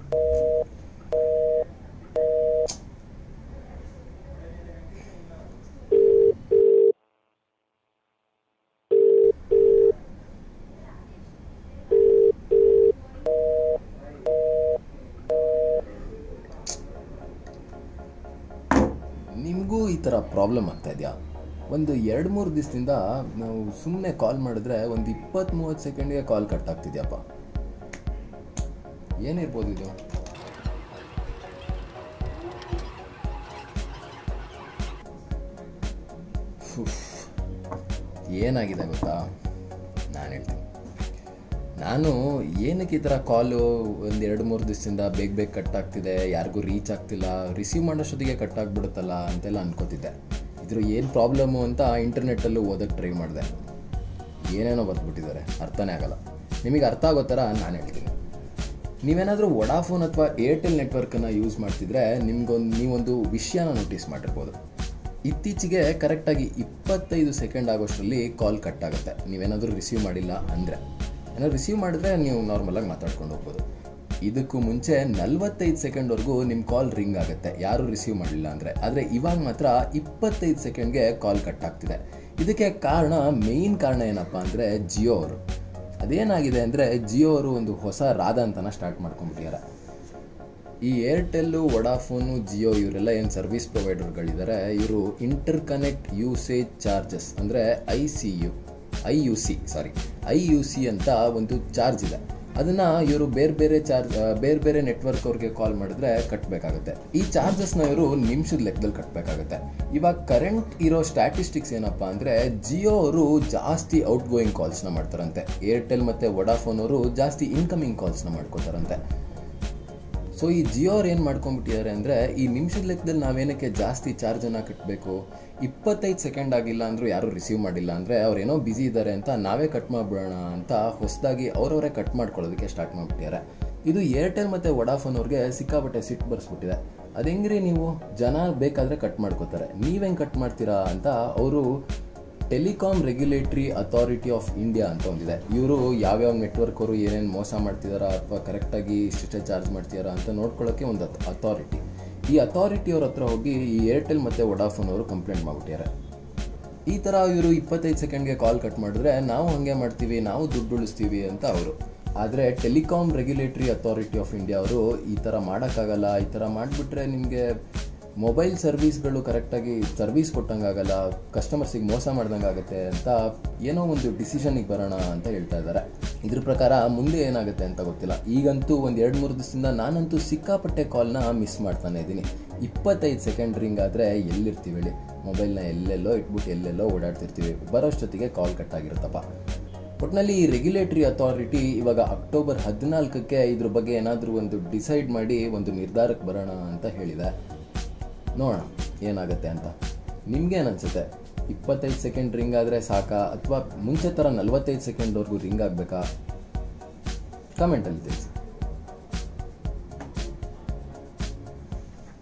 ನಿಮಗೂ ಈ ಥರ ಪ್ರಾಬ್ಲಮ್ ಆಗ್ತಾ ಇದೆಯಾ ಒಂದು ಎರಡು ಮೂರು ದಿವಸದಿಂದ ನಾವು ಸುಮ್ಮನೆ ಕಾಲ್ ಮಾಡಿದ್ರೆ ಒಂದು ಇಪ್ಪತ್ತು ಮೂವತ್ತು ಸೆಕೆಂಡ್ಗೆ ಕಾಲ್ ಕಟ್ ಆಗ್ತಿದ್ಯಪ್ಪ ಏನಿರ್ಬೋದು ಇದು ಉಫ್. ಏನಾಗಿದೆ ಗೊತ್ತಾ ನಾನು ಹೇಳ್ತೀನಿ ನಾನು ಏನಕ್ಕೆ ಈ ಥರ ಕಾಲು ಒಂದು ಎರಡು ಮೂರು ದಿವಸದಿಂದ ಬೇಗ ಬೇಗ ಕಟ್ ಆಗ್ತಿದೆ ಯಾರಿಗೂ ರೀಚ್ ಆಗ್ತಿಲ್ಲ ರಿಸೀವ್ ಮಾಡೋಷ್ಟೊತ್ತಿಗೆ ಕಟ್ ಆಗಿಬಿಡುತ್ತಲ್ಲ ಅಂತೆಲ್ಲ ಅನ್ಕೋತಿದ್ದೆ ಇದ್ರ ಏನು ಪ್ರಾಬ್ಲಮ್ಮು ಅಂತ ಇಂಟರ್ನೆಟ್ಟಲ್ಲೂ ಓದೋಕ್ಕೆ ಟ್ರೈ ಮಾಡಿದೆ ಏನೇನೋ ಬರ್ದ್ಬಿಟ್ಟಿದ್ದಾರೆ ಅರ್ಥನೇ ಆಗಲ್ಲ ನಿಮಗೆ ಅರ್ಥ ಆಗೋ ಥರ ನಾನು ಹೇಳ್ತೀನಿ ನೀವೇನಾದರೂ ವಡಾಫೋನ್ ಅಥವಾ ಏರ್ಟೆಲ್ ನೆಟ್ವರ್ಕನ್ನು ಯೂಸ್ ಮಾಡ್ತಿದ್ರೆ ನಿಮ್ಗೊಂದು ನೀವೊಂದು ವಿಷಯನ ನೋಟಿಸ್ ಮಾಡಿರ್ಬೋದು ಇತ್ತೀಚೆಗೆ ಕರೆಕ್ಟಾಗಿ ಇಪ್ಪತ್ತೈದು ಸೆಕೆಂಡ್ ಆಗೋಷ್ಟರಲ್ಲಿ ಕಾಲ್ ಕಟ್ ಆಗುತ್ತೆ ನೀವೇನಾದರೂ ರಿಸೀವ್ ಮಾಡಿಲ್ಲ ಅಂದರೆ ಏನಾದ್ರು ರಿಸೀವ್ ಮಾಡಿದ್ರೆ ನೀವು ನಾರ್ಮಲಾಗಿ ಮಾತಾಡ್ಕೊಂಡು ಹೋಗ್ಬೋದು ಇದಕ್ಕೂ ಮುಂಚೆ ನಲ್ವತ್ತೈದು ಸೆಕೆಂಡ್ವರೆಗೂ ನಿಮ್ಮ ಕಾಲ್ ರಿಂಗ್ ಆಗುತ್ತೆ ಯಾರು ರಿಸೀವ್ ಮಾಡಲಿಲ್ಲ ಅಂದರೆ ಆದರೆ ಇವಾಗ ಮಾತ್ರ ಇಪ್ಪತ್ತೈದು ಸೆಕೆಂಡ್ಗೆ ಕಾಲ್ ಕಟ್ ಆಗ್ತಿದೆ ಇದಕ್ಕೆ ಕಾರಣ ಮೇಯ್ನ್ ಕಾರಣ ಏನಪ್ಪ ಅಂದರೆ ಜಿಯೋ ಅವರು ಅದೇನಾಗಿದೆ ಅಂದರೆ ಜಿಯೋ ಅವರು ಒಂದು ಹೊಸ ರಾಧಾಂತನ ಸ್ಟಾರ್ಟ್ ಮಾಡ್ಕೊಂಡ್ಬಿಟ್ಟಿದ್ದಾರೆ ಈ ಏರ್ಟೆಲ್ಲು ವಡಾಫೋನು ಜಿಯೋ ಇವರೆಲ್ಲ ಏನು ಸರ್ವಿಸ್ ಪ್ರೊವೈಡರ್ಗಳಿದ್ದಾರೆ ಇವರು ಇಂಟರ್ ಕನೆಕ್ಟ್ ಯೂಸೇಜ್ ಚಾರ್ಜಸ್ ಅಂದರೆ I C U I U C sorry I U C ಅಂತ ಒಂದು ಚಾರ್ಜ್ ಇದೆ ಅದನ್ನು ಇವರು ಬೇರೆ ಬೇರೆ ಚಾರ್ಜ್ ಬೇರೆ ಬೇರೆ ನೆಟ್ವರ್ಕ್ ಅವ್ರಿಗೆ ಕಾಲ್ ಮಾಡಿದ್ರೆ ಕಟ್ಟಬೇಕಾಗುತ್ತೆ ಈ ಚಾರ್ಜಸ್ನ ಇವರು ನಿಮಿಷದ ಲೆಕ್ಕದಲ್ಲಿ ಕಟ್ಟಬೇಕಾಗುತ್ತೆ ಇವಾಗ ಕರೆಂಟ್ ಇರೋ ಸ್ಟ್ಯಾಟಿಸ್ಟಿಕ್ಸ್ ಏನಪ್ಪ ಅಂದರೆ ಜಿಯೋ ಅವರು ಜಾಸ್ತಿ ಔಟ್ ಗೋಯಿಂಗ್ ಕಾಲ್ಸ್ನ ಮಾಡ್ತಾರಂತೆ ಏರ್ಟೆಲ್ ಮತ್ತು ವಡಾಫೋನ್ ಅವರು ಜಾಸ್ತಿ ಇನ್ಕಮಿಂಗ್ ಕಾಲ್ಸ್ನ ಮಾಡ್ಕೋತಾರಂತೆ ಸೊ ಈ ಜಿಯೋ ಅವ್ರು ಏನು ಮಾಡ್ಕೊಂಡ್ಬಿಟ್ಟಿದ್ದಾರೆ ಅಂದರೆ ಈ ನಿಮಿಷದ ಲೆಕ್ಕದಲ್ಲಿ ನಾವೇನಕ್ಕೆ ಜಾಸ್ತಿ ಚಾರ್ಜನ್ನು ಕಟ್ಟಬೇಕು ಇಪ್ಪತ್ತೈದು ಸೆಕೆಂಡ್ ಆಗಿಲ್ಲ ಅಂದರೂ ಯಾರೂ ರಿಸೀವ್ ಮಾಡಿಲ್ಲ ಅಂದರೆ ಅವ್ರೇನೋ ಬ್ಯುಸಿ ಇದ್ದಾರೆ ಅಂತ ನಾವೇ ಕಟ್ ಮಾಡಿಬಿಡೋಣ ಅಂತ ಹೊಸದಾಗಿ ಅವರವರೇ ಕಟ್ ಮಾಡ್ಕೊಳ್ಳೋದಕ್ಕೆ ಸ್ಟಾರ್ಟ್ ಮಾಡಿಬಿಟ್ಟಿದ್ದಾರೆ ಇದು ಏರ್ಟೆಲ್ ಮತ್ತು ವಡಾಫೋನ್ ಅವ್ರಿಗೆ ಸಿಕ್ಕಾಪಟ್ಟೆ ಸಿಟ್ಟು ಬರ್ಸ್ಬಿಟ್ಟಿದೆ ಅದು ಹೆಂಗ್ರಿ ನೀವು ಜನ ಬೇಕಾದರೆ ಕಟ್ ಮಾಡ್ಕೋತಾರೆ ನೀವೇನು ಕಟ್ ಮಾಡ್ತೀರಾ ಅಂತ ಅವರು telecom regulatory authority of India ಅಂತ ಒಂದಿದೆ ಇವರು ಯಾವ್ಯಾವ ನೆಟ್ವರ್ಕ್ ಅವರು ಏನೇನು ಮೋಸ ಮಾಡ್ತಿದಾರಾ ಅಥವಾ ಕರೆಕ್ಟಾಗಿ ಇಷ್ಟೇ ಚಾರ್ಜ್ ಮಾಡ್ತಿದಾರಾ ಅಂತ ನೋಡ್ಕೊಳ್ಳೋಕ್ಕೆ ಒಂದು ಅಥಾರಿಟಿ ಈ ಅಥಾರಿಟಿ ಅವ್ರ ಹತ್ರ ಹೋಗಿ ಈ ಏರ್ಟೆಲ್ ಮತ್ತು ವಡಾಫೋನ್ ಅವರು ಕಂಪ್ಲೇಂಟ್ ಮಾಡಿಬಿಟ್ಟಿದ್ದಾರೆ ಈ ಥರ ಇವರು ಇಪ್ಪತ್ತೈದು ಸೆಕೆಂಡ್ಗೆ ಕಾಲ್ ಕಟ್ ಮಾಡಿದ್ರೆ ನಾವು ಹಾಗೆ ಮಾಡ್ತೀವಿ ನಾವು ದುಡ್ಡು ಉಳಿಸ್ತೀವಿ ಅಂತ ಅವರು ಆದರೆ telecom regulatory authority of India ಅವರು ಈ ಥರ ಮಾಡೋಕ್ಕಾಗಲ್ಲ ಈ ಥರ ಮಾಡಿಬಿಟ್ರೆ ನಿಮಗೆ ಮೊಬೈಲ್ ಸರ್ವೀಸ್ಗಳು ಕರೆಕ್ಟಾಗಿ ಸರ್ವೀಸ್ ಕೊಟ್ಟಂಗಾಗಲ್ಲ ಕಸ್ಟಮರ್ಸಿಗೆ ಮೋಸ ಮಾಡ್ದಂಗೆ ಆಗುತ್ತೆ ಅಂತ ಏನೋ ಒಂದು ಡಿಸಿಷನಿಗೆ ಬರೋಣ ಅಂತ ಹೇಳ್ತಾ ಇದ್ದಾರೆ ಇದ್ರ ಪ್ರಕಾರ ಮುಂದೆ ಏನಾಗುತ್ತೆ ಅಂತ ಗೊತ್ತಿಲ್ಲ ಈಗಂತೂ ಒಂದು ಎರಡು ಮೂರು ದಿವಸದಿಂದ ನಾನಂತೂ ಸಿಕ್ಕಾಪಟ್ಟೆ ಕಾಲ್ನ ಮಿಸ್ ಮಾಡ್ತಾನೆ ಇದ್ದೀನಿ ಇಪ್ಪತ್ತೈದು ಸೆಕೆಂಡ್ ರಿಂಗ್ ಆದರೆ ಎಲ್ಲಿರ್ತೀವಿ ಹೇಳಿ ಮೊಬೈಲ್ನ ಎಲ್ಲೆಲ್ಲೋ ಇಟ್ಬಿಟ್ಟು ಎಲ್ಲೆಲ್ಲೋ ಓಡಾಡ್ತಿರ್ತೀವಿ ಬರೋಷ್ಟೊತ್ತಿಗೆ ಕಾಲ್ ಕಟ್ ಆಗಿರುತ್ತಪ್ಪ ಒಟ್ಟಿನಲ್ಲಿ ಈ ರೆಗ್ಯುಲೇಟರಿ ಅಥಾರಿಟಿ ಇವಾಗ ಅಕ್ಟೋಬರ್ ಹದಿನಾಲ್ಕಕ್ಕೆ ಇದ್ರ ಬಗ್ಗೆ ಏನಾದರೂ ಒಂದು ಡಿಸೈಡ್ ಮಾಡಿ ಒಂದು ನಿರ್ಧಾರಕ್ಕೆ ಬರೋಣ ಅಂತ ಹೇಳಿದೆ ನೋಡೋಣ ಏನಾಗುತ್ತೆ ಅಂತ ನಿಮ್ಗೇನು ಅನ್ಸುತ್ತೆ ಇಪ್ಪತ್ತೈದು ಸೆಕೆಂಡ್ ರಿಂಗ್ ಆದರೆ ಸಾಕಾ ಅಥವಾ ಮುಂಚೆ ಥರ ನಲ್ವತ್ತೈದು ಸೆಕೆಂಡ್ವರೆಗೂ ರಿಂಗ್ ಆಗಬೇಕಾ ಕಮೆಂಟಲ್ಲಿ ತಿಳಿಸಿ